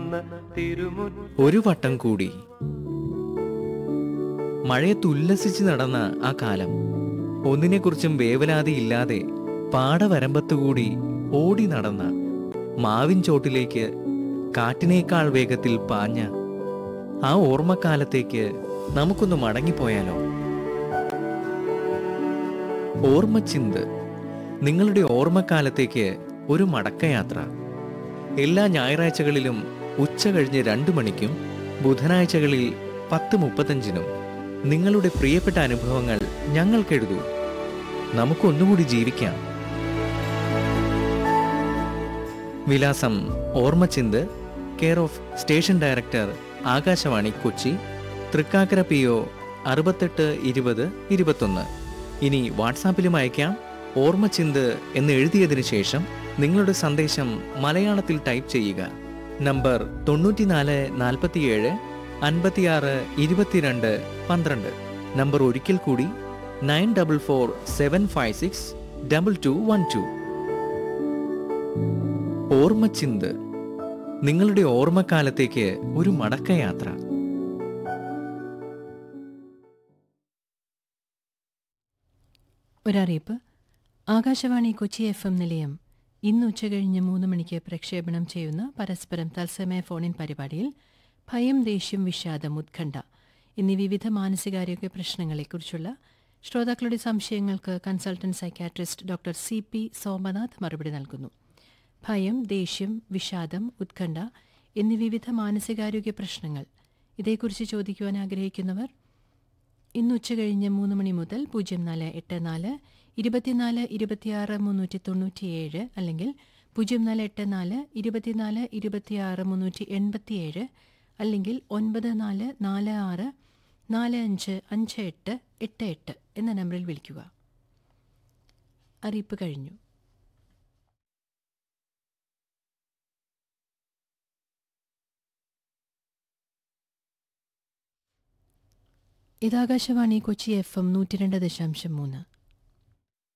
ഒരു വട്ടം കൂടി മഴയത്ത് ഉല്ലസിച്ച് നടന്ന ആ കാലം ഒന്നിനെക്കുറിച്ചും വേവലാതിയില്ലാതെ പാടവരമ്പത്തുകൂടി ഓടി നടന്ന മാവിൻ ചോട്ടിലേക്ക് കാറ്റിനേക്കാൾ വേഗത്തിൽ പാഞ്ഞ ആ ഓർമ്മക്കാലത്തേക്ക് നമുക്കൊന്ന് മടങ്ങിപ്പോയാലോ ഓർമ്മച്ചിന്ത് നിങ്ങളുടെ ഓർമ്മക്കാലത്തേക്ക് ഒരു മടക്കയാത്ര എല്ലാ ഞായറാഴ്ചകളിലും ഉച്ച കഴിഞ്ഞ് രണ്ടു മണിക്കും ബുധനാഴ്ചകളിൽ പത്ത് മുപ്പത്തഞ്ചിനും നിങ്ങളുടെ പ്രിയപ്പെട്ട അനുഭവങ്ങൾ ഞങ്ങൾക്കെഴുതൂ നമുക്കൊന്നുകൂടി ജീവിക്കാം വിലാസം ഓർമ്മച്ചിന്ത് care of station director Akashvani Kochi Thrikkakara P O അറുപത്തെട്ട് ഇരുപത് ഇരുപത്തൊന്ന് ഇനി വാട്സാപ്പിലും അയക്കാം ഓർമ്മച്ചിന്ത് എന്ന് എഴുതിയതിനു ശേഷം നിങ്ങളുടെ സന്ദേശം മലയാളത്തിൽ ടൈപ്പ് ചെയ്യുക നമ്പർ തൊണ്ണൂറ്റിനാല് നാൽപ്പത്തിയേഴ് അൻപത്തിയാറ് ഇരുപത്തിരണ്ട് പന്ത്രണ്ട് നമ്പർ ഒരിക്കൽ കൂടി nine double four seven five six double two one two ഓർമ്മച്ചിന്ത് നിങ്ങളുടെ ഓർമ്മക്കാലത്തേക്ക് ഒരു മടക്കയാത്ര ഒരറിയിപ്പ് ആകാശവാണി കൊച്ചി എഫ് എം നിലയം ഇന്ന് ഉച്ചകഴിഞ്ഞ് മൂന്ന് മണിക്ക് പ്രക്ഷേപണം ചെയ്യുന്ന പരസ്പരം തത്സമയ ഫോണിൻ പരിപാടിയിൽ ഭയം ദേഷ്യം വിഷാദം ഉത്കണ്ഠ എന്നീ വിവിധ മാനസികാരോഗ്യ പ്രശ്നങ്ങളെക്കുറിച്ചുള്ള ശ്രോതാക്കളുടെ സംശയങ്ങൾക്ക് consultant psychiatrist doctor C P Somanath മറുപടി നൽകുന്നു ഭയം ദേഷ്യം വിഷാദം ഉത്കണ്ഠ എന്നീ വിവിധ മാനസികാരോഗ്യ പ്രശ്നങ്ങൾ ഇതേക്കുറിച്ച് ചോദിക്കുവാൻ ആഗ്രഹിക്കുന്നവർ ഇന്ന് ഉച്ചകഴിഞ്ഞ് മൂന്ന് മണി മുതൽ പൂജ്യം നാല് എട്ട് നാല് ഇരുപത്തിനാല് ഇരുപത്തിയാറ് മുന്നൂറ്റി തൊണ്ണൂറ്റിയേഴ് അല്ലെങ്കിൽ പൂജ്യം നാല് എട്ട് നാല് ഇരുപത്തിനാല് ഇരുപത്തിയാറ് മുന്നൂറ്റി എൺപത്തിയേഴ് അല്ലെങ്കിൽ ഒൻപത് നാല് നാല് ആറ് നാല് അഞ്ച് അഞ്ച് എട്ട് എട്ട് എട്ട് എന്ന നമ്പറിൽ വിളിക്കുക അറിയിപ്പ് കഴിഞ്ഞു ഇതാകാശവാണി കൊച്ചി എഫ് എം നൂറ്റി രണ്ട് ദശാംശം മൂന്ന്